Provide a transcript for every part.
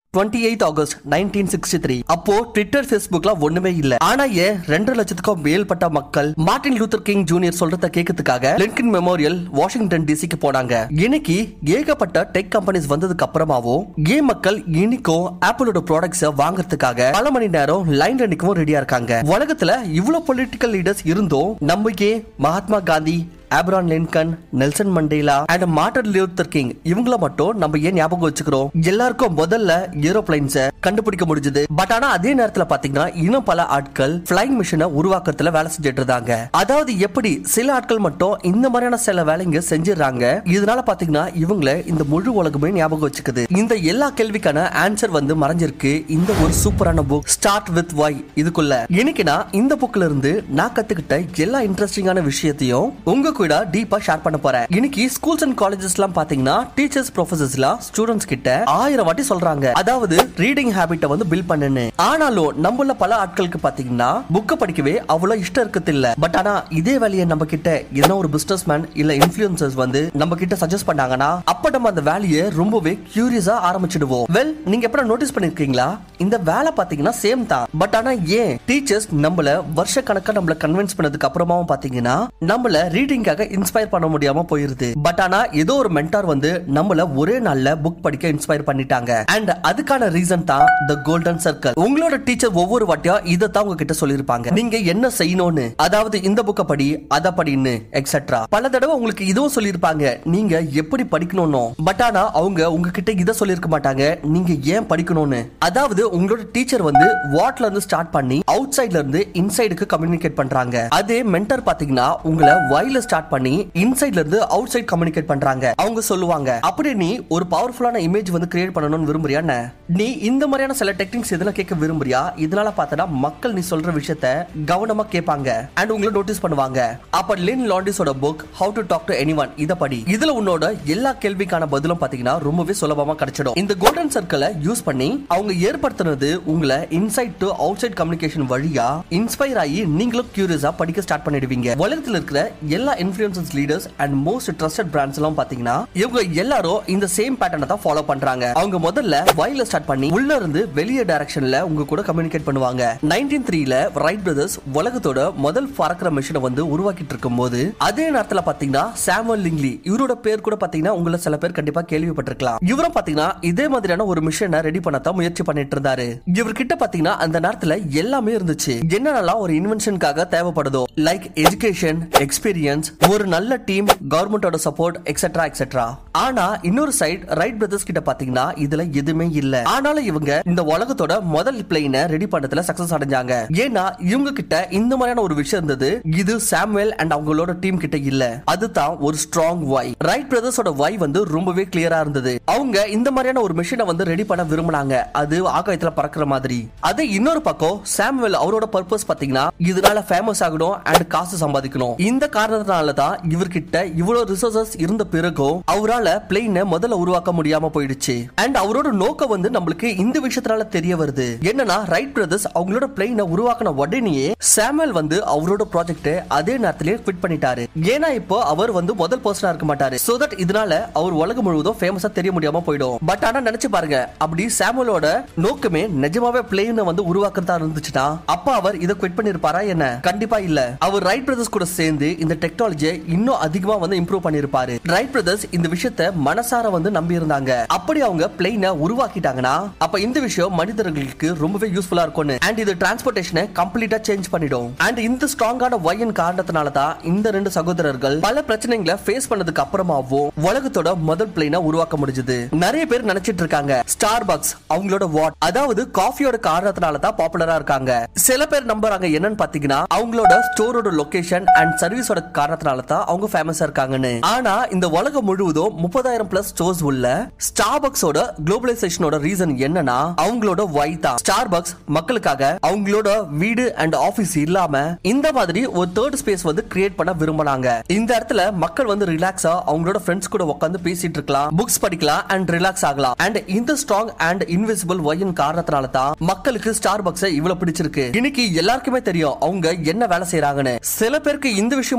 Twenty eight August nineteen sixty three அப்போ Twitter ஃபேஸ்புக்லாம் ஒண்ணுமே இல்ல ஆனா ஏன் ரெண்டு லட்சத்துக்கும் மேல்பட்ட மக்கள் மார்ட்டின் லூத்தர் கிங் ஜூனியர் சொல்றத கேட்கறதுக்காக லின்கன் மெமோரியல் வாஷிங்டன் டிசிக்கு போனாங்க இன்னைக்கு ஏகப்பட்ட டெக் கம்பெனிஸ் வந்ததுக்கு அப்புறமாவும் ஏன் மக்கள் இன்னைக்கும் ஆப்பிளோட ப்ராடக்ட்ஸ் வாங்குறதுக்காக பல மணி நேரம் லைன்ல நிக்கவும் ரெடியா இருக்காங்க உலகத்துல இவ்வளவு பொலிட்டிக்கல் லீடர்ஸ் இருந்தும் நம்ம ஏன் Mahatma Gandhi Abraham Lincoln Nelson Mandela and Martin Luther King இவங்கள மட்டும் நம்ம ஏன் ஞாபகம் வச்சுக்கிறோம் எல்லாருக்கும் முதல்ல ஏரோப்ளைன்ஸ கண்டுபிடிக்க முடிஞ்சது பட் ஆனா அதே நேரத்துல பாத்தீங்கன்னா இன்னும் பல ஆட்கள் பிளைங் மிஷினை உருவாக்குறதுல வேலை செஞ்சுட்டு இருந்தாங்க அதாவது எப்படி சில ஆட்கள் மட்டும் இந்த மாதிரியான சில வேலைங்க செஞ்சிடறாங்க இதனால பாத்தீங்கன்னா இவங்கள இந்த முழு உலகமே ஞாபகம் வச்சுக்குது இந்த எல்லா கேள்விக்கான ஆன்சர் வந்து மறைஞ்சிருக்கு இந்த ஒரு சூப்பரான புக் ஸ்டார்ட் வித் வை இதுக்குள்ள இன்னைக்கு நான் இந்த புக்ல இருந்து நான் கத்துக்கிட்ட எல்லா இன்ட்ரெஸ்டிங்கான விஷயத்தையும் உங்க கூட டீப்பா ஷேர் பண்ண போறேன் இன்னைக்கு ஸ்கூல்ஸ் அண்ட் காலேஜஸ் எல்லாம் பாத்தீங்கன்னா டீச்சர்ஸ் ப்ரொஃபசர்ஸ் எல்லாம் ஸ்டூடெண்ட்ஸ் கிட்ட ஆயிரம் வாட்டி சொல்றாங்க அதாவது ரீடிங் ஹேபிட்ட வந்து பில்ட் பண்ணுன்னு ஆனாலும் நம்மள பல ஆட்களுக்கு பாத்தீங்கன்னா புக்க படிக்கவே அவ்வளவு இஷ்டம் இருக்குது இல்ல பட் ஆனா இதே வேலையை நம்ம கிட்ட என்ன ஒரு பிசினஸ் மேன் இல்ல இன்ஃபுளுசர்ஸ் வந்து நம்ம கிட்ட சஜஸ்ட் பண்ணாங்கன்னா அப்ப நம்ம அந்த வேலையை ரொம்பவே கியூரியஸா ஆரம்பிச்சிடுவோம் வெல் நீங்க எப்ப நோட்டீஸ் பண்ணிருக்கீங்களா இந்த வேலை பாத்தீங்கன்னா சேம் தான் பட் ஆனா ஏன் டீச்சர்ஸ் நம்மள வருஷ கணக்கா நம்மள கன்வின்ஸ் பண்ணதுக்கு அப்புறமாவும் பாத்தீங்கன்னா நம்மள ரீடிங்காக இன்ஸ்பயர் பண்ண முடியாம போயிருது பட் ஆனா ஏதோ ஒரு மென்டார் வந்து நம்மள ஒரே நாள்ல புக் படிக்க இன்ஸ்பயர் பண்ணிட்டாங்க அண்ட் அதுக்கான ரீசன் தான் த கோல்டன் சர்க்கிள் உங்களோட டீச்சர் ஒவ்வொரு வாட்டியும் இதை தான் உங்ககிட்ட சொல்லிருப்பாங்க நீங்க என்ன செய்யணும்னு அதாவது இந்த புக்க படி அத படின்னு எக்ஸெட்ரா பல தடவை உங்களுக்கு இதுவும் சொல்லியிருப்பாங்க நீங்க எப்படி படிக்கணும்னு பட் ஆனா அவங்க உங்ககிட்ட இதை சொல்லியிருக்க மாட்டாங்க நீங்க ஏன் படிக்கணும்னு அதாவது உங்களோட டீச்சர் வந்து வாட்ல இருந்து ஸ்டார்ட் பண்ணி அவுட் சைட்ல இருந்து இன்சைடுக்கு கம்யூனிகேட் பண்றாங்க அதே மென்டர் பாத்தீங்கன்னா உங்களை வைல ஸ்டார்ட் பண்ணி இன்சைட்ல இருந்து அவுட் சைட் கம்யூனிகேட் பண்றாங்க அவங்க சொல்லுவாங்க அப்படி நீ ஒரு பவர்ஃபுல்லான இமேஜ் வந்து கிரியேட் பண்ணணும்னு விரும்புறியா என்ன? நீ இந்த மாதிரியான சில டெக்னிக்ஸ் இதெல்லாம் கேட்க விரும்புறியா இதனால பார்த்தனா மக்கள் நீ சொல்ற விஷயத்த கவனமா கேட்பாங்க அண்ட் உங்களை நோட்டீஸ் பண்ணுவாங்க அப்ப லின் லாண்டிஸோட book how to talk to anyone இத படி இதுல உன்னோட எல்லா கேள்விக்கான பதிலும் பாத்தீங்கன்னா ரொம்பவே சுலபமா கிடைச்சிடும் இந்த கோல்டன் சர்க்கிளை யூஸ் பண்ணி அவங்க ஏற்படுத்தினது உங்களை inside to outside communication வழியா இன்ஸ்பயர் ஆகி நீங்களும் கியூரியஸா படிக்க ஸ்டார்ட் பண்ணிடுவீங்க உலகத்துல இருக்கிற எல்லா influencers leaders and most trusted brands எல்லாம் பாத்தீங்கன்னா இவங்க எல்லாரும் இந்த சேம் பேட்டர்னை தான் ஃபாலோ பண்றாங்க அவங்க முதல்ல வைல ஸ்டார்ட் பண்ணி உள்ள இருந்து வெளியே டைரக்ஷன்ல உங்க கூட கம்யூனிகேட் பண்ணுவாங்க நைன்டீன் த்ரீல ரைட் பிரதர்ஸ் உலகத்தோட முதல் பறக்கிற மிஷினை வந்து உருவாக்கிட்டு இருக்கும் போது அதே நேரத்துல பாத்தீங்கன்னா சாமுவல் லிங்லி இவரோட பேர் கூட பாத்தீங்கன்னா உங்களை சில பேர் கண்டிப்பா கேள்விப்பட்டிருக்கலாம் இவரும் பாத்தீங்கன்னா இதே மாதிரியான ஒரு மிஷனை ரெடி பண்ணத்தான் முயற்சி பண்ணிட்டு இருந்தாரு இவர்கிட்ட பாத்தீங்கன்னா அந்த நேரத்துல எல்லாமே இருந்துச்சு என்னென்னலாம் ஒரு இன்வென்ஷனுக்காக தேவைப்படுதோ லைக் எஜுகேஷன் எக்ஸ்பீரியன்ஸ் ஒரு நல்ல டீம் கவர்மெண்டோட சப்போர்ட் எக்ஸெட்ரா எக்ஸெட்ரா ஆனா இன்னொரு சைடு ரைட் பிரதர்ஸ் கிட்ட பாத்தீங்கன்னா இதுல எதுவுமே இல்ல ஆனாலும் இவங்க இந்த உலகத்தோட முதல் பிளெயினை ரெடி பண்ணதுல சக்சஸ் அடைஞ்சாங்க ஏன்னா இவங்க கிட்ட இந்த மாதிரியான ஒரு விஷயம் இருந்தது இது சாமுவேல் அண்ட் அவங்களோட டீம் கிட்ட இல்ல அதுதான் ஒரு ஸ்ட்ராங் வாய் ரைட் பிரதர்ஸோட வாய் வந்து ரொம்பவே கிளியரா இருந்தது அவங்க இந்த மாதிரியான ஒரு மிஷினை வந்து ரெடி பண்ண விரும்பினாங்க அது ஆகாயத்துல பறக்கிற மாதிரி அதே இன்னொரு பக்கம் சாமுவேல் அவரோட பர்பஸ் பாத்தீங்கன்னா இதனால ஃபேமஸ் ஆகணும் அண்ட் காசு சம்பாதிக்கணும் இந்த காரணத்தினால தான் இவர்கிட்ட இவ்வளவு ரிசோர்சஸ் இருந்த பிறகும் அவரால பிளெயினை முதல்ல உருவாக்க முடியாம போயிடுச்சு அண்ட் அவரோட நோக்கம் வந்து நம்மளுக்கு இந்த விஷயத்தினால தெரிய வருது என்னன்னா ரைட் பிரதர்ஸ் அவங்களோட பிளெயினை உருவாக்கின உடனேயே சாமுவேல் வந்து அவரோட ப்ராஜெக்ட் அதே நேரத்திலேயே குவிட் பண்ணிட்டாரு ஏன்னா இப்போ அவர் வந்து முதல் பர்சனா இருக்க மாட்டாரு சோ தட் இதனால அவர் உலகம் முழுவதும் ஃபேமஸா தெரிய முடியாம போயிடும் பட் ஆனா நினைச்சு பாருங்க அப்படி சாமுவேலோட நோக்கமே நிஜமாவே பிளெயினை வந்து உருவாக்குறதா இருந்துச்சுன்னா அப்ப அவர் இதை குவிட் பண்ணிருப்பாரா என்ன கண்டிப்பா இல்ல அவர் ரைட் பிரதர்ஸ் கூட சேர்ந்து இந்த டெக்னாலஜியை இன்னும் அதிகமா வந்து இம்ப்ரூவ் பண்ணிருப்பாரு ரைட் பிரதர்ஸ் இந்த விஷயத்த மனசார வந்து நம்பி இருந்தாங்க அப்படி அவங்க பிளெயினை உருவாக்கிட்டாங்கன்னா அப்ப இந்த விஷயம் மனிதர்களுக்கு ரொம்பவே யூஸ்ஃபுல்லா இருக்கும்னு அண்ட் இது டிரான்ஸ்போர்டேஷனை கம்ப்ளீட்டா சேஞ்ச் பண்ணிடும் அண்ட் இந்த ஸ்ட்ராங்கான ஒயின் காரணத்தினால தான் இந்த ரெண்டு சகோதரர்கள் பல பிரச்சனைகளை ஃபேஸ் பண்ணதுக்கு அப்புறமாவும் உலகத்தோட முதல் பிளெயினை உருவாக்க முடிஞ்சது நிறைய பேர் நினைச்சிட்டு இருக்காங்க ஸ்டார் பக்ஸ் அவங்களோட வாட் அதாவது காஃபியோட காரணத்தினால தான் பாப்புலரா இருக்காங்க சில பேர் நம்புறாங்க என்னன்னு பாத்தீங்கன்னா அவங்களோட ஸ்டோரோட லொகேஷன் அண்ட் சர்வீஸோட காரணத்தினால தான் அவங்க ஃபேமஸா இருக்காங்கன்னு ஆனா இந்த உலகம் முழுவதும் முப்பதாயிரம் பிளஸ் ஸ்டோர்ஸ் உள்ள ஸ்டார்பக்ஸோட குளோபலைசேஷனோட ரீசன் என்னன்னா அவங்களோட வை தான் ஸ்டார்பக்ஸ் மக்களுக்காக அவங்களோட வீடு அண்ட் ஆபீஸ் இல்லாம இந்த மாதிரி ஒரு தேர்ட் ஸ்பேஸ் வந்து கிரியேட் பண்ண விரும்பினாங்க இந்த இடத்துல மக்கள் வந்து ரிலாக்ஸா அவங்களோட ஃப்ரெண்ட்ஸ் கூட உட்காந்து பேசிட்டு இருக்கலாம் புக்ஸ் படிக்கலாம் அண்ட் ரிலாக்ஸ் ஆகலாம் அண்ட் இந்த ஸ்ட்ராங் அண்ட் இன்விசிபிள் ஒயின் காரணத்தினால தான் மக்களுக்கு ஸ்டார் பக்ஸ் இவ்வளவு பிடிச்சிருக்கு இன்னைக்கு எல்லாருக்குமே தெரியும் அவங்க என்ன வேலை செய்யறாங்கன்னு சில பேருக்கு இந்த விஷயமும் தெரியும்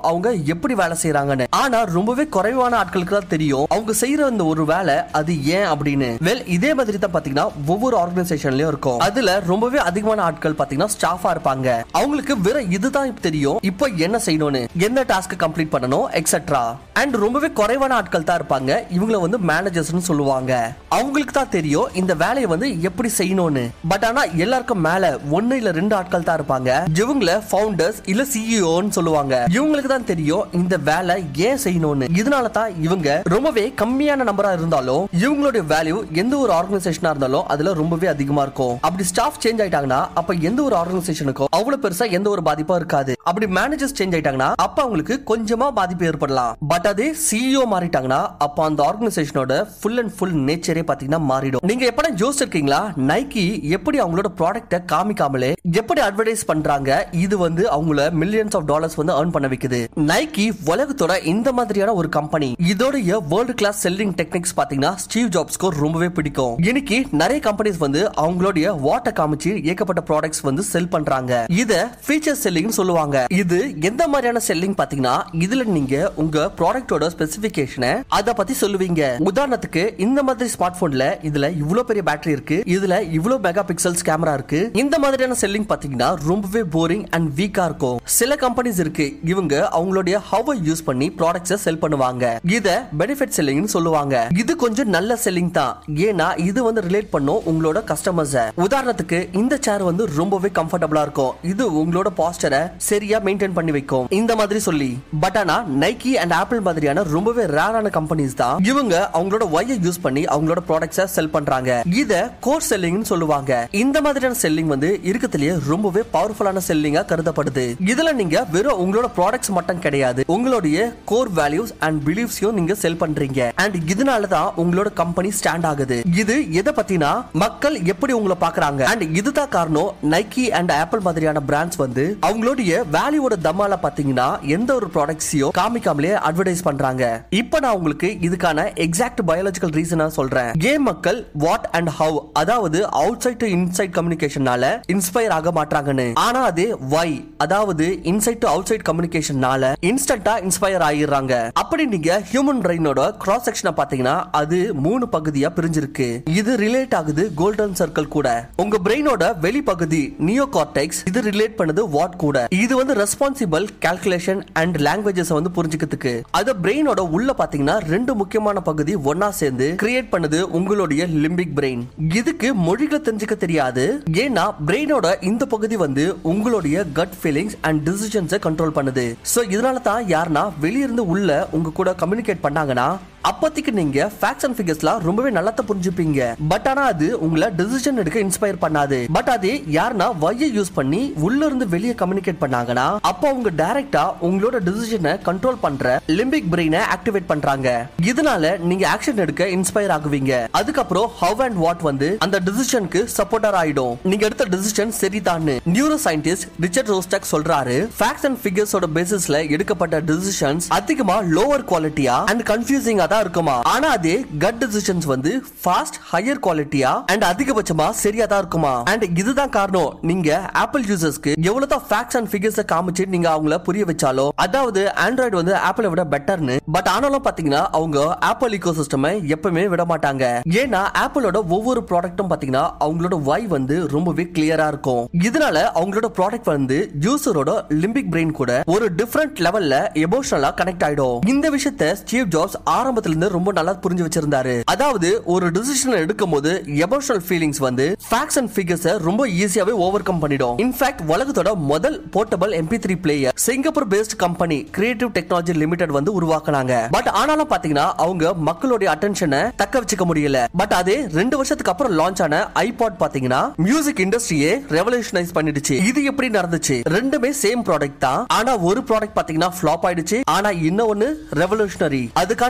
அவங்க எப்படி வேலை செய்யறாங்கன்னு ஆனா ரொம்பவே குறைவான ஆட்களுக்கு தான் தெரியும் அவங்க செய்யற அந்த ஒரு வேலை அது ஏன் அப்படின்னு வெல் இதே மாதிரி தான் பாத்தீங்கன்னா ஒவ்வொரு ஆர்கனைசேஷன்லயும் இருக்கும் அதுல ரொம்பவே அதிகமான ஆட்கள் பாத்தீங்கன்னா ஸ்டாஃபா இருப்பாங்க அவங்களுக்கு வெறும் இதுதான் இப்ப தெரியும் இப்போ என்ன செய்யணும்னு எந்த டாஸ்க் கம்ப்ளீட் பண்ணணும் எக்ஸெட்ரா அண்ட் ரொம்பவே குறைவான ஆட்கள் தான் இருப்பாங்க இவங்கள வந்து மேனேஜர்ஸ்னு சொல்லுவாங்க அவங்களுக்கு தான் தெரியும் இந்த வேலையை வந்து எப்படி செய்யணும்னு பட் ஆனா எல்லாருக்கும் மேல ஒன்னு இல்ல ரெண்டு ஆட்கள் தான் இருப்பாங்க இவங்கள ஃபவுண்டர்ஸ் இல்ல சிஇஓன்னு சொல்லுவாங்க இவங்களுக்கு தான் தெரியும் இந்த வேலை ஏன் செய்யணும்னு இதனால தான் இவங்க ரொம்பவே கம்மியான நம்பரா இருந்தாலும் இவங்களுடைய வேல்யூ எந்த ஒரு ஆர்கனைசேஷனா இருந்தாலும் அதுல ரொம்பவே அதிகமா இருக்கும் அப்படி ஸ்டாஃப் சேஞ்ச் ஆயிட்டாங்கன்னா அப்ப எந்த ஒரு ஆர்கனைசேஷனுக்கும் அவ்வளவு பெருசா எந்த ஒரு பாதிப்பும் இருக்காது அப்படி மேனேஜர்ஸ் சேஞ்ச் ஆயிட்டாங்கன்னா அப்ப அவங்களுக்கு கொஞ்சமா பாதிப்பு ஏற்படலாம் பட் அதே சிஇஓ மாறிட்டாங்கன்னா அப்ப அந்த ஆர்கனைசேஷனோட ஃபுல் அண்ட் ஃபுல் நேச்சரே பாத்தீங்கன்னா மாறிடும் நீங்க எப்படா யோசிச்சிருக்கீங்களா நைக்கி எப்படி அவங்களோட ப்ராடக்ட்டை காமிக்காமலே எப்படி அட்வர்டைஸ் பண்றாங்க இது வந்து அவங்கள மில்லியன்ஸ் ஆஃப் டாலர்ஸ் வந்து earn பண்ண வைக்குது நைக்கி உலகத்தோட இந்த மாதிரியான ஒரு கம்பெனி இதோடைய வேர்ல்டு கிளாஸ் செல்லிங் டெக்னிக்ஸ் பாத்தீங்கன்னா ஸ்டீவ் ஜாப்ஸ்க்கு ரொம்பவே பிடிக்கும் இன்னைக்கு நிறைய கம்பெனிஸ் வந்து அவங்களுடைய வாட்டை காமிச்சு ஏகப்பட்ட ப்ராடக்ட்ஸ் வந்து செல் பண்றாங்க இத ஃபீச்சர் செல்லிங் சொல்லுவாங்க இது எந்த மாதிரியான செல்லிங் பாத்தீங்கன்னா இதுல நீங்க உங்க ப்ராடக்ட்டோட ஸ்பெசிபிகேஷனை அத பத்தி சொல்லுவீங்க உதாரணத்துக்கு இந்த மாதிரி ஸ்மார்ட் போன்ல இதுல இவ்வளவு பெரிய பேட்டரி இருக்கு இதுல இவ்வளவு மெகா பிக்சல்ஸ் கேமரா இருக்கு இந்த மாதிரியான செல்லிங் பாத்தீங்கன்னா ரொம்பவே போரிங் அண்ட் வீக்கா இருக்கும் சில கம்பெனிஸ் இருக்கு இவங்க அவங்களுடைய ஹவ யூஸ் பண்ணி ப்ராடக்ட்ஸை செல் பண்ணுவாங்க இத பெனிஃபிட் செல்லிங்னு சொல்லுவாங்க இது கொஞ்சம் நல்ல செல்லிங் தான் ஏன்னா இது வந்து ரிலேட் பண்ணும் உங்களோட கஸ்டமர்ஸ் உதாரணத்துக்கு இந்த சேர் வந்து ரொம்பவே கம்ஃபர்டபுளா இருக்கும் இது உங்களோட பாஸ்டரை சரியா மெயின்டைன் பண்ணி வைக்கும் இந்த மாதிரி சொல்லி பட் ஆனா நைக்கி அண்ட் ஆப்பிள் மாதிரியான ரொம்பவே ரேரான கம்பெனிஸ் தான் இவங்க அவங்களோட ஒய்யை யூஸ் பண்ணி அவங்களோட ப்ராடக்ட்ஸை செல் பண்றாங்க இத கோர் செல்லிங்னு சொல்லுவாங்க இந்த மாதிரியான செல்லிங் வந்து இருக்கத்திலேயே ரொம்பவே பவர்ஃபுல்லான செல்லிங்கா கருதப்படுது இதுல நீங்க வெறும் உங்களோட ப்ராடக்ட்ஸ் மட்டும் கிடையாது உங்களுடைய கோர் வேல்யூஸ் அண்ட் பிலீஃப்ஸையும் நீங்க செல் பண்றீங்க அண்ட் இதனால தான் உங்களோட கம்பெனி ஸ்டாண்ட் ஆகுது இது எதை பத்தினா மக்கள் எப்படி உங்களை பாக்குறாங்க அண்ட் இதுதான் காரணம் நைக்கி அண்ட் ஆப்பிள் மாதிரியான பிராண்ட்ஸ் வந்து அவங்களுடைய வேல்யூவோட தம்மால பாத்தீங்கன்னா எந்த ஒரு ப்ராடக்ட்ஸையும் காமிக்காமலே அட்வர்டைஸ் பண்றாங்க இப்போ நான் உங்களுக்கு இதுக்கான எக்ஸாக்ட் பயாலஜிக்கல் ரீசனா சொல்றேன் ஏன் மக்கள் வாட் அண்ட் ஹவ் அதாவது அவுட் சைட் டு இன்சைட் கம்யூனிகேஷனால இன்ஸ்பயர் ஆக மாட்டாங்கன்னு ஆனா அது வை அதாவது இன்சைட் டு அவுட் சைட் கம்யூனிகேஷனால இன்ஸ்டன்டா இன்ஸ்பயர் ஆகிடுறாங்க அப்படி நீங்க ஹியூமன் பிரெயினோட கிராஸ் செக்ஷனை பாத்தீங்கன்னா அது மூணு பகுதியா பிரிஞ்சிருக்கு இது ரிலேட் ஆகுது கோல்டன் சர்க்கிள் கூட உங்க பிரெயினோட வெளிப்பகுதி நியோ கார்டெக்ஸ் இது ரிலேட் பண்ணுது வாட் கூட இது வந்து ரெஸ்பான்சிபிள் கால்குலேஷன் அண்ட் லாங்குவேஜஸ் வந்து புரிஞ்சுக்கிறதுக்கு அது பிரெயினோட உள்ள பாத்தீங்கன்னா ரெண்டு முக்கியமான பகுதி ஒன்னா சேர்ந்து கிரியேட் பண்ணுது உங்களுடைய லிம்பிக் பிரெயின் இதுக்கு மொழிகளை தெரிஞ்சுக்க தெரியாது ஏன்னா பிரெயினோட இந்த பகுதி வந்து உங்களுடைய கட் ஃபீலிங்ஸ் அண்ட் டிசிஷன்ஸை கண்ட்ரோல் பண்ணுது சோ இதனால தான் யாருன்னா வெளியிருந்து உள்ள உங்க கூட கம்யூனிகேட் பண்ணாங்கன்னா அப்போதைக்கு நீங்க ஃபேக்ட்ஸ் அண்ட் ஃபிகர்ஸ்லாம் ரொம்பவே நல்லா தான் புரிஞ்சுப்பீங்க பட் ஆனா அது உங்களை டிசிஷன் எடுக்க இன்ஸ்பயர் பண்ணாது பட் அது யாருன்னா வையை யூஸ் பண்ணி உள்ள இருந்து வெளியே கம்யூனிகேட் பண்ணாங்கன்னா அப்போ அவங்க டைரக்டா உங்களோட டிசிஷனை கண்ட்ரோல் பண்ற லிம்பிக் பிரெயினை ஆக்டிவேட் பண்றாங்க இதனால நீங்க ஆக்ஷன் எடுக்க இன்ஸ்பயர் ஆகுவீங்க அதுக்கப்புறம் ஹவ் அண்ட் வாட் வந்து அந்த டிசிஷனுக்கு சப்போர்ட்டர் ஆயிடும் நீங்க எடுத்த டிசிஷன் சரிதான்னு நியூரோ சயின்டிஸ்ட் ரிச்சர்ட் ரோஸ்டக் சொல்றாரு ஃபேக்ட்ஸ் அண்ட் ஃபிகர்ஸோட பேசிஸ்ல எடுக்கப்பட்ட டிசிஷன்ஸ் அதிகமா லோவர் குவாலிட்டியா அண்ட் கன்ஃபியூசிங்கா தான் இருக்குமா ஆனா அதே கட் டிசிஷன்ஸ் வந்து ஃபாஸ்ட் ஹையர் குவாலிட்டியா அண்ட் அதிகபட்சமா சரியா தான் இருக்குமா அண்ட் இதுதான் காரணம் நீங்க ஆப்பிள் யூசர்ஸ்க்கு எவ்வளவு தான் ஃபேக்ட்ஸ் அண்ட் ஃபிகர்ஸ் காமிச்சு நீங்க அவங்கள புரிய வச்சாலோ அதாவது ஆண்ட்ராய்டு வந்து ஆப்பிளை விட பெட்டர்னு பட் ஆனாலும் பாத்தீங்கன்னா அவங்க ஆப்பிள் ஈகோ சிஸ்டமை எப்பவுமே விட மாட்டாங்க ஏன்னா ஆப்பிளோட ஒவ்வொரு ப்ராடக்ட்டும் பாத்தீங்கன்னா அவங்களோட வை வந்து ரொம்பவே கிளியரா இருக்கும் இதனால அவங்களோட ப்ராடக்ட் வந்து யூசரோட லிம்பிக் பிரெயின் கூட ஒரு டிஃபரெண்ட் லெவல்ல எமோஷனலா கனெக்ட் ஆயிடும் இந்த விஷயத்த ஸ்டீவ் ஜாப்ஸ் ஆரம்பத்துல இருந்து ரொம்ப நல்லா புரிஞ்சு வச்சிருந்தாரு அதாவது ஒரு டிசிஷன் எடுக்கும் போது எமோஷனல் ஃபீலிங்ஸ் வந்து ஃபேக்ட்ஸ் அண்ட் ஃபிகர்ஸ் ரொம்ப ஈஸியாவே ஓவர் கம் பண்ணிடும் இன்ஃபேக்ட் உலகத்தோட முதல் portable MP three player Singapore based company Creative Technology Limited வந்து உருவாக்குனாங்க பட் ஆனாலும் பாத்தீங்கன்னா அவங்க மக்களுடைய அட்டென்ஷனை தக்க வச்சுக்க முடியல பட் அதே ரெண்டு வருஷத்துக்கு அப்புறம் லான்ச் ஆன ஐபாட் பாத்தீங்கன்னா மியூசிக் இண்டஸ்ட்ரியே ரெவல்யூஷனைஸ் பண்ணிடுச்சு இது எப்படி நடந்துச்சு ரெண்டுமே சேம் ப்ராடக்ட் தான் ஆனா ஒரு ப்ராடக்ட் பாத்தீங்கன்னா ஃபிளாப் ஆயிடுச்சு ஆனா இன்னொன்னு ரெவல்யூஷனரி அதுக்கான ரீசன்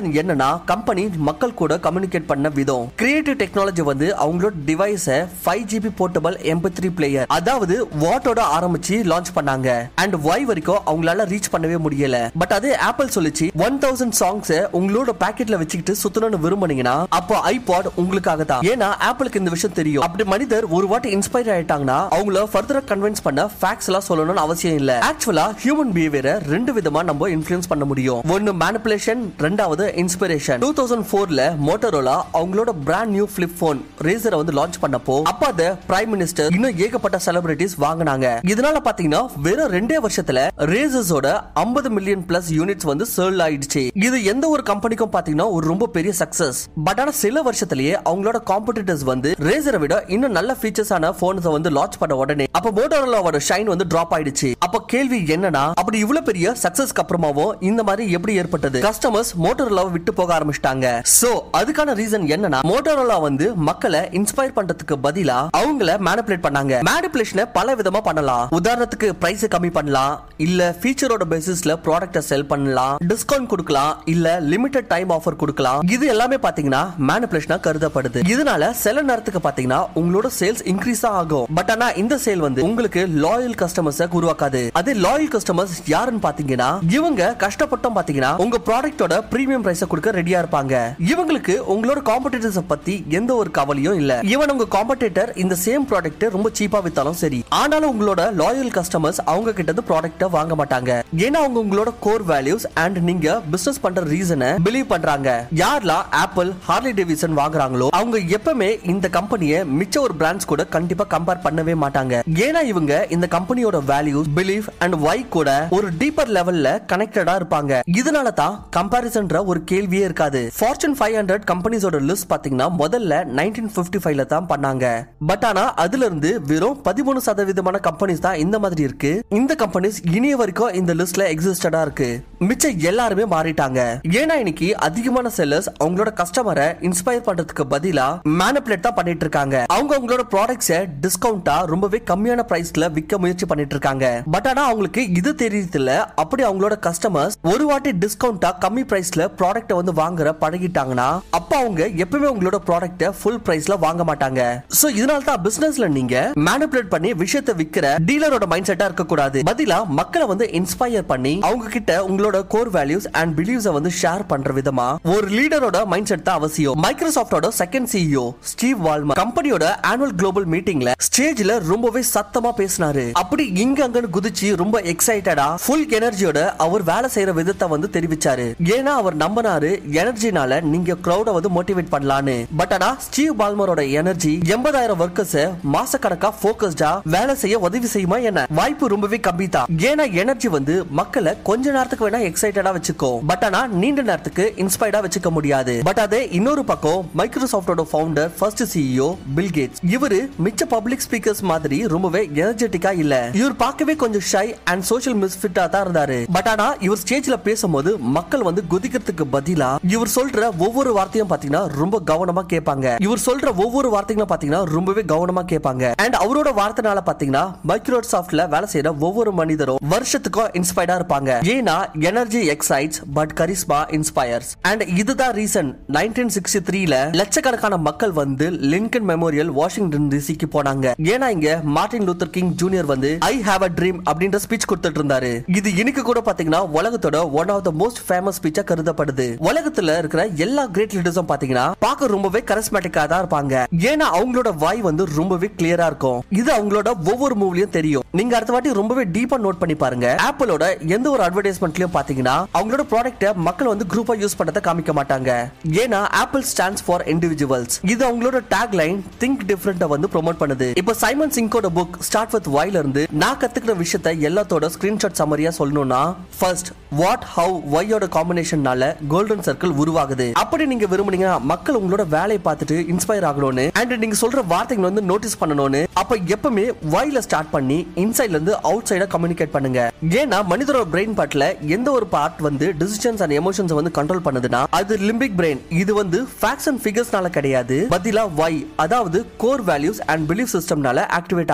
ரீசன் என்னன்னா கம்பெனி மக்கள் கூட கம்யூனிகேட் பண்ண விதம் கிரியேட்டிவ் டெக்னாலஜி வந்து அவங்களோட டிவைஸ five GB portable MP three player அதாவது வாட்டோட ஆரம்பிச்சு லான்ச் பண்ணாங்க அண்ட் ஒய் வரைக்கும் அவங்களால ரீச் பண்ணவே முடியல பட் அதே ஆப்பிள் சொல்லிச்சு ஒன் தௌசண்ட் சாங்ஸ் உங்களோட பாக்கெட்ல வச்சுக்கிட்டு சுத்தணும்னு விரும்புனீங்கன்னா அப்போ ஐபாட் உங்களுக்காக தான் ஏன்னா ஆப்பிளுக்கு இந்த விஷயம் தெரியும் அப்படி மனிதர் ஒரு வாட்டி இன்ஸ்பயர் ஆயிட்டாங்கன்னா அவங்கள ஃபர்தரா கன்வின்ஸ் பண்ண ஃபேக்ட்ஸ் எல்லாம் சொல்லணும்னு அவசியம் இல்ல ஆக்சுவலா ஹியூமன் பிஹேவியரை ரெண்டு விதமா நம்ம இன்ஃபுளுன்ஸ் பண்ண முடியும் ஒன்னு மேனிபுலேஷன் ரெண்டாவது இன்ஸ்பிரேஷன் டூ தௌசண்ட் ஃபோர்ல மோட்டரோலா அவங்களோட பிராண்ட் நியூ பிளிப் போன் ரேசரை வந்து லான்ச் பண்ணப்போ அப்ப அத பிரைம் மினிஸ்டர் இன்னும் ஏகப்பட்ட செலிபிரிட்டிஸ் வாங்கினாங்க இதனால பாத்தீங்கன்னா வெறும் ரெண்டே வருஷத்துல ரேசஸோட 50 மில்லியன் பிளஸ் யூனிட்ஸ் வந்து சேல் ஆயிடுச்சு இது எந்த ஒரு கம்பெனிக்கும் பாத்தீங்கன்னா ஒரு ரொம்ப பெரிய சக்சஸ் பட் ஆனா சில வருஷத்திலேயே அவங்களோட காம்படிட்டர்ஸ் வந்து ரேசரை விட இன்னும் நல்ல ஃபீச்சர்ஸ் ஆன போன்ஸ் வந்து லான்ச் பண்ண உடனே அப்ப மோட்டோரோலாவோட ஷைன் வந்து டிராப் ஆயிடுச்சு அப்ப கேள்வி என்னன்னா அப்படி இவ்வளவு பெரிய சக்சஸ்க்கு அப்புறமாவும் இந்த மாதிரி எப்படி ஏற்பட்டது கஸ்டமர்ஸ் மோட்டோரோலாவை விட்டு போக ஆரம்பிச்சிட்டாங்க சோ அதுக்கான ரீசன் என்னன்னா மோட்டோரோலா வந்து மக்களை இன்ஸ்பயர் பண்றதுக்கு பதிலா அவங்கள மேனிபுலேட் பண்ணாங்க மேனிபுலேஷனை பல விதமா பண்ணலாம் உதாரணத்துக்கு பிரைஸ் கம்மி பண்ணலாம் இல்ல ஃபீச்சரோட பேசிஸ்ல ப்ராடக்ட்ட செல் பண்ணலாம் டிஸ்கவுண்ட் கொடுக்கலாம் இல்ல லிமிடெட் டைம் ஆஃபர் கொடுக்கலாம் இது எல்லாமே பாத்தீங்கன்னா மேனிபுலேஷனா கருதப்படுது இதனால சில நேரத்துக்கு பாத்தீங்கன்னா உங்களோட சேல்ஸ் இன்க்ரீஸ் தான் ஆகும் பட் ஆனா இந்த சேல் வந்து உங்களுக்கு லாயல் கஸ்டமர்ஸ் உருவாக்காது அதே லாயல் கஸ்டமர்ஸ் யாருன்னு பாத்தீங்கன்னா இவங்க கஷ்டப்பட்டோம் பாத்தீங்கன்னா உங்க ப்ராடக்ட்டோட பிரீமியம் பிரைஸ கொடுக்க ரெடியா இருப்பாங்க இவங்களுக்கு உங்களோட காம்படிட்டர்ஸ் பத்தி எந்த ஒரு கவலையும் இல்ல ஈவன் உங்க காம்படிட்டர் இந்த சேம் ப்ராடக்ட் ரொம்ப சீப்பா வித்தாலும் சரி ஆனாலும் உங்களோட லாயல் கஸ்டமர்ஸ் அவங்க கிட்ட இருந்து ப்ராடக்ட்ட வாங்க மாட்டாங்க ஏன்னா அவங்க உங்களோட கோர் வேல்யூஸ் அண்ட் நீங்க பிசினஸ் பண்ற ரீசனை பிலீவ் பண்றாங்க யாரெல்லாம் ஆப்பிள் ஹார்லி டேவிசன் வாங்குறாங்களோ அவங்க எப்பவுமே இந்த கம்பெனியை மிச்ச ஒரு பிராண்ட்ஸ் கூட கண்டிப்பா கம்பேர் பண்ணவே மாட்டாங்க ஏன்னா இவங்க இந்த கம்பெனியோட வேல்யூஸ் பிலீஃப் அண்ட் வை கூட ஒரு டீப்பர் லெவல்ல கனெக்டடா இருப்பாங்க இதனால தான் கம்பாரிசன்ற ஒரு கேள்வியே இருக்காது ஃபார்ச்சூன் ஃபைவ் ஹண்ட்ரட் கம்பெனிஸோட லிஸ்ட் பாத்தீங்கன்னா முதல்ல நைன்டீன் பிப்டி ஃபைவ்ல தான் பண்ணாங்க பட் ஆனா அதுல இருந்து வெறும் பதிமூணு சதவீதமான கம்பெனிஸ் தான் இந்த மாதிரி இருக்கு இந்த கம்பெனிஸ் இனிய வரைக்கும் இந்த லிஸ்ட்ல எக்ஸிஸ்டடா இருக்கு மிச்சம் எல்லாருமே மாறிட்டாங்க ஏன்னா இன்னைக்கு அதிகமான செல்லர்ஸ் அவங்களோட கஸ்டமரை இன்ஸ்பயர் பண்றதுக்கு பதிலா மேனிபுலேட் தான் பண்ணிட்டு இருக்காங்க அவங்க அவங்களோட ப்ராடக்ட்ஸை டிஸ்கவுண்டா ரொம்பவே கம்மியான பிரைஸ்ல விற்க முயற்சி பண்ணிட்டு இருக்காங்க பட் ஆனா அவங்களுக்கு இது தெரியுது இல்ல அப்படி அவங்களோட கஸ்டமர்ஸ் ஒரு வாட்டி டிஸ்கவுண்டா கம்மி பிரைஸ்ல ப்ராடக்ட்டை வந்து வாங்குற பழகிட்டாங்கன்னா அப்ப அவங்க எப்பவுமே உங்களோட ப்ராடக்ட்டை ஃபுல் பிரைஸ்ல வாங்க மாட்டாங்க சோ இதனால தான் பிசினஸ்ல நீங்க மேனிபுலேட் பண்ணி விஷயத்தை விக்கிற டீலரோட மைண்ட் செட்டா இருக்க கூடாது பதிலா மக்களை வந்து இன்ஸ்பயர் பண்ணி அவங்க கிட்ட உங்களோட கோர் வேல்யூஸ் அண்ட் பிலீவ்ஸ வந்து ஷேர் பண்ற விதமா ஒரு லீடரோட மைண்ட் செட் தான் அவசியம் மைக்ரோசாஃப்டோட செகண்ட் சிஇஓ ஸ்டீவ் வால்மர் கம்பெனியோட ஆனுவல் குளோபல் மீட்டிங்ல ஸ்டேஜ்ல ரொம்பவே சத்தமா பேசினாரு அப்படி இங்க அங்கன்னு குதிச்சு ரொம்ப எக்ஸைட்டடா ஃபுல் எனர்ஜியோட அவர் வேலை செய்யற விதத்தை வந்து தெரிவிச்சாரு ஏன்னா அவர் நம்பினாரு எனர்ஜினால நீங்க கிரௌட வந்து மோட்டிவேட் பண்ணலான்னு பட் ஆனா ஸ்டீவ் பால்மரோட எனர்ஜி எண்பதாயிரம் ஒர்க்கர்ஸ் மாசக்கணக்கா போக்கஸ்டா வேலை செய்ய உதவி செய்யுமா என்ன வாய்ப்பு ரொம்பவே கம்மி தான் ஏன்னா எனர்ஜி வந்து மக்களை கொஞ்ச நேரத்துக்கு வேணா எக்ஸைட்டடா வச்சுக்கோ பட் ஆனா நீண்ட நேரத்துக்கு இன்ஸ்பயர்டா வச்சுக்க முடியாது பட் அதே இன்னொரு பக்கம் மைக்ரோசாஃப்டோட founder first CEO Bill Gates இவரு மிச்ச பப்ளிக் ஸ்பீக்கர்ஸ் மாதிரி ரொம்பவே எனர்ஜெட்டிக்கா இல்ல இவர் பார்க்கவே கொஞ்சம் ஷை அண்ட் சோஷியல் மிஸ்ஃபிட்டா தான் இருந்தாரு பட் ஆனா இவர் ஸ்டேஜ்ல பேசும்போது மக்கள் வந்து குதிக்கிறதுக்கு பதிலா இவர் சொல்ற ஒவ்வொரு வார்த்தையும் பாத்தீங்கன்னா ரொம்ப கவனமா கேட்பாங்க இவர் சொல்ற ஒவ்வொரு வார்த்தைகளும் பாத்தீங்கன்னா ரொம்பவே கவனமா கேட்பாங்க அண்ட் அவரோட வார்த்தைனால பாத்தீங்கன்னா மைக்ரோசாஃப்ட்ல வேலை செய்யற ஒவ்வொரு மனிதரும் வருஷத்துக்கும் இன்ஸ்பயர்டா இருப்பாங்க ஏன்னா energy excites but charisma inspires and இதுதான் ரீசன் நைன்டீன் சிக்ஸ்டி த்ரீல லட்சக்கணக்கான மக்கள் வந்து லிங்கன் மெமோரியல் வாஷிங்டன் டிசிக்கு போனாங்க ஏன்னா இங்க மார்டின் லூத்தர் கிங் ஜூனியர் வந்து ஐ ஹாவ் அ ட்ரீம் அப்படின்ற ஸ்பீச் கொடுத்துட்டு இருந்தாரு இது இன்னைக்கு கூட பாத்தீங்கன்னா உலகத்தோட one of the most famous ஸ்பீச்சா கருதப்படுது உலகத்துல இருக்கிற எல்லா கிரேட் லீடர்ஸும் பாத்தீங்கன்னா பார்க்க ரொம்பவே கரிஸ்மேட்டிக்கா தான் இருப்பாங்க ஏன்னா அவங்களோட வாய் வந்து ரொம்பவே கிளியரா இருக்கும் இது அவங்களோட ஒவ்வொரு மூவ்லயும் தெரியும் நீங்க அடுத்த வாட்டி ரொம்பவே டீப்பா நோட் பண்ணி பாருங்க ஆப்பிளோட எந்த ஒரு அட்வர்டைஸ்மெண்ட்லயும் பாத்தீங்கன்னா அவங்களோட ப்ராடக்ட்ட மக்கள் வந்து குரூப்பா யூஸ் பண்றதை காமிக்க மாட்டாங்க ஏன்னா ஆப்பிள் ஸ்டாண்ட்ஸ் ஃபார் இண்டிவிஜுவல்ஸ் இது அவங்களோட டேக் லைன் திங்க் டிஃபரெண்டா வந்து ப்ரோமோட் பண்ணுது இப்போ சைமன் சிங்கோட புக் ஸ்டார்ட் வித் வாயில இருந்து நான் கத்துக்கிற விஷயத்தை எல்லாத்தோட ஸ்கிரீன்ஷாட் சம்மரியா சொல்லணும்னா ஃபர்ஸ்ட் வாட் ஹவ் ஒய்யோட காம்பினேஷன்னால கோல்டன் சர்க்கிள் உருவாகுது அப்படி நீங்க விரும்புனீங்கன்னா மக்கள் உங்களோட வேலையை பார்த்துட்டு இன்ஸ்பயர் ஆகணும்னு அண்ட் நீங்க சொல்ற வார்த்தைகளை வந்து நோட்டீஸ் பண்ணணும்னு அப்ப எப்பவுமே வாயில ஸ்டார்ட் பண்ணி இன்சைட்ல இருந்து அவுட் சைடா கம்யூனிகேட் பண்ணுங்க ஏன்னா மனிதரோட பிரெயின் பார்ட்ல எந்த ஒரு பார்ட் வந்து டிசிஷன்ஸ் அண்ட் எமோஷன்ஸ் வந்து கண்ட்ரோல் பண்ணுதுன்னா அது லிம்பிக் பிரெயின் இது வந்து ஃபேக்ட்ஸ் அண்ட் ஃபிகர்ஸ்னால கிடையாது பதிலா வை அதாவது கோர் வேல்யூஸ் அண்ட் பிலீஃப் சிஸ்டம்னால ஆக்டிவேட் ஆகுது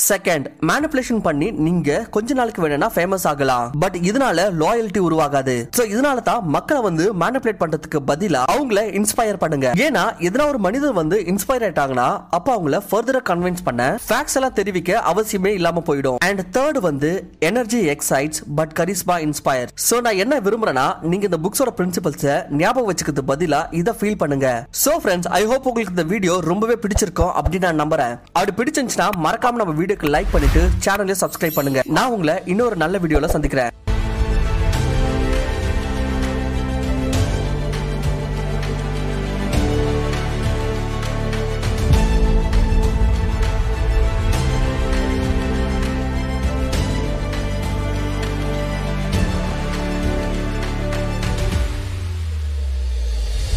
செகண்ட் மேனிபுலேஷன் பண்ணி நீங்க கொஞ்ச நாளுக்கு வேணும்னா ஃபேமஸ் ஆகலாம் பட் இதனால லாயல்ட்டி உருவாகாது சோ இதனால தான் மக்களை வந்து மேனிபுலேட் பண்றதுக்கு பதிலா அவங்கள இன்ஸ்பயர் பண்ணுங்க ஏன்னா எதனா ஒரு மனிதர் வந்து இன்ஸ்பயர் ஆயிட்டாங்கன்னா அப்ப அவங்கள ஃபர்தரா கன்வின்ஸ் பண்ண ஃபேக்ட்ஸ் எல்லாம் தெரிவிக்க அவசியமே இல்லாம போயிடும் அண்ட் தேர்ட் வந்து energy excites but charisma inspire so நான் என்ன விரும்புறேன்னா நீங்க இந்த புக்ஸோட பிரின்சிபல்ஸை ஞாபகம் வச்சுக்கிறது பதிலா இதை ஃபீல் பண்ணுங்க சோ ஃப்ரெண்ட்ஸ் ஐ ஹோப் உங்களுக்கு இந்த வீடியோ ரொம்பவே பிடிச்சிருக்கும் அப்படின்னு நான் நம்புறேன் அப்படி பிடிச்சிருந்துச்சுன்னா மறக்காம நம்ம வீடியோக்கு லைக் பண்ணிட்டு சேனலையும் சப்ஸ்கிரைப் பண்ணுங்க நான் உங்களை இன்னொரு நல்ல வீடியோல சந்திக்கிறேன்